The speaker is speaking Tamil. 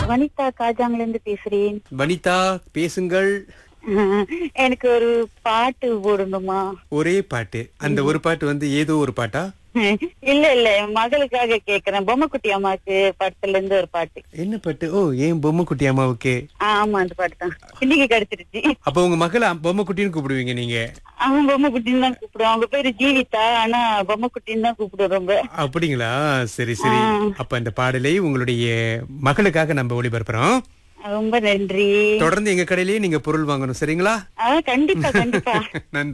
வனிதா காஜாங்ல இருந்து பேசுறேன் வனிதா பேசுங்கள் எனக்கு ஒரு பாட்டு போடணுமா ஒரே பாட்டு அந்த ஒரு பாட்டு வந்து ஏதோ ஒரு பாட்டா இல்ல இல்ல என் மகளுக்காக கேக்குறேன் பொம்மைக்குட்டி அம்மாக்கு படத்துல இருந்து ஒரு பாட்டு என்ன பாட்டு ஓ ஏன் பொம்மை குட்டி அம்மாவுக்கு ஆ, ஆமா அந்த பாட்டு தான் இன்னைக்கு கிடைச்சிருச்சு அப்ப உங்க மகளை பொம்மை குட்டின்னு கூப்பிடுவீங்க நீங்க அவன் பொம்மைக்குட்டின்னு தான் கூப்பிடுவான் அவங்க பேரு ஜீவிதா ஆனா பொம்மைக்குட்டின்னு தான் கூப்பிடுவோம் ரொம்ப அப்படிங்களா சரி சரி அப்ப அந்த பாடலை உங்களுடைய மகளுக்காக நம்ம ஒளிபரப்புறோம் ரொம்ப நன்றி தொடர்ந்து எங்க கடையிலேயே நீங்க பொருள் வாங்கணும் சரிங்களா ஆ கண்டிப்பா கண்டிப்பா நன்றி